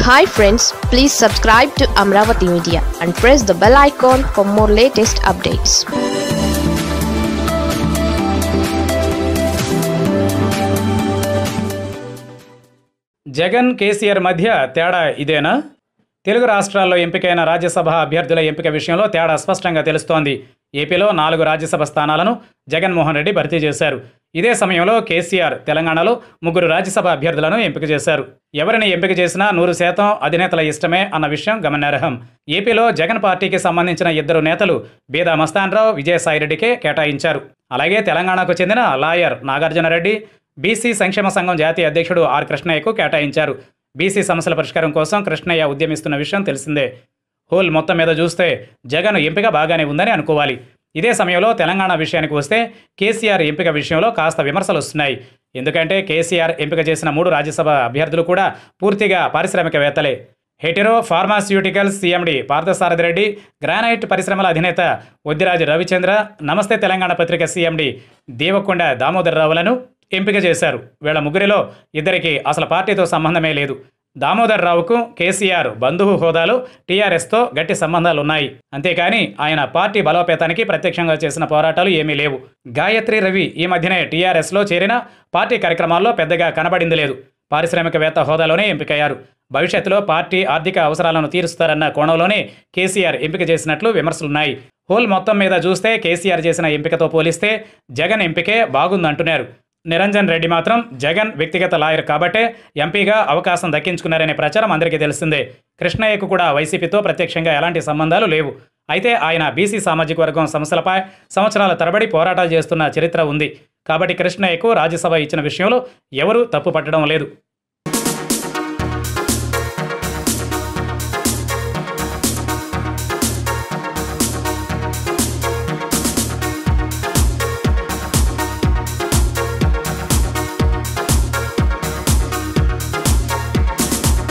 hi friends please subscribe to Amaravati media and press the bell icon for more latest updates Jagan KCR మధ్య తేడా ఇదేనా తెలుగు రాష్ట్రాల్లో ఎంపికైన రాజ్యసభ అభ్యర్థుల ఎంపిక విషయంలో తేడా స్పష్టంగా తెలుస్తోంది ఏపీలో నాలుగు రాజ్యసభ స్థానాలను జగన్మోహన్ రెడ్డి భర్తీ చేశారు ఇదే సమయంలో కేసీఆర్ తెలంగాణలో ముగ్గురు రాజ్యసభ అభ్యర్థులను ఎంపిక చేశారు ఎవరిని ఎంపిక చేసినా నూరు శాతం అధినేతల ఇష్టమే అన్న విషయం గమనార్హం ఏపీలో జగన్ పార్టీకి సంబంధించిన ఇద్దరు నేతలు బీదా మస్తాన్రావు విజయసాయిరెడ్డికే కేటాయించారు అలాగే తెలంగాణకు చెందిన లాయర్ నాగార్జునరెడ్డి బీసీ సంక్షేమ సంఘం జాతీయ అధ్యక్షుడు ఆర్ కృష్ణయ్యకు కేటాయించారు బీసీ సమస్యల పరిష్కారం కోసం కృష్ణయ్య ఉద్యమిస్తున్న విషయం తెలిసిందే హోల్ మొత్తం మీద చూస్తే జగన్ ఎంపిక బాగానే ఉందని అనుకోవాలి ఇదే సమయంలో తెలంగాణ విషయానికి వస్తే కేసీఆర్ ఎంపిక విషయంలో కాస్త విమర్శలు వస్తున్నాయి ఎందుకంటే కేసీఆర్ ఎంపిక చేసిన మూడు రాజ్యసభ అభ్యర్థులు కూడా పూర్తిగా పారిశ్రామికవేత్తలే Hetero pharmaceuticals CMD Parthasarathy Reddy granite పరిశ్రమల అధినేత ఒద్దిరాజు రవిచంద్ర నమస్తే తెలంగాణ పత్రిక సీఎండి దేవకొండ దామోదర్ రావులను ఎంపిక చేశారు వీళ్ళ ముగ్గురిలో ఇద్దరికి అసలు పార్టీతో సంబంధమే లేదు దామోదర్ రావుకు కేసీఆర్ బంధువు హోదాలో టీఆర్ఎస్తో గట్టి సంబంధాలు ఉన్నాయి అంతేకాని ఆయన పార్టీ బలోపేతానికి ప్రత్యక్షంగా చేసిన పోరాటాలు ఏమీ లేవు గాయత్రి రవి ఈ మధ్యనే టీఆర్ఎస్లో చేరిన పార్టీ కార్యక్రమాల్లో పెద్దగా కనబడింది లేదు పారిశ్రామికవేత్త హోదాలోనే ఎంపికయ్యారు భవిష్యత్తులో పార్టీ ఆర్థిక అవసరాలను తీరుస్తారన్న కోణంలోనే కేసీఆర్ ఎంపిక చేసినట్లు విమర్శలున్నాయి హోల్ మొత్తం మీద చూస్తే కేసీఆర్ చేసిన ఎంపికతో పోలిస్తే జగన్ ఎంపికే బాగుందంటున్నారు నిరంజన్ రెడ్డి మాత్రం జగన్ వ్యక్తిగత లాయర్ కాబట్టే ఎంపీగా అవకాశం దక్కించుకున్నారనే ప్రచారం అందరికీ తెలిసిందే కృష్ణయ్యకు కూడా వైసీపీతో ప్రత్యక్షంగా ఎలాంటి సంబంధాలు లేవు అయితే ఆయన బీసీ సామాజిక వర్గం సమస్యలపై సంవత్సరాల తరబడి పోరాటాలు చేస్తున్న చరిత్ర ఉంది కాబట్టి కృష్ణయ్యకు రాజ్యసభ ఇచ్చిన విషయంలో ఎవరూ తప్పు పట్టడం లేదు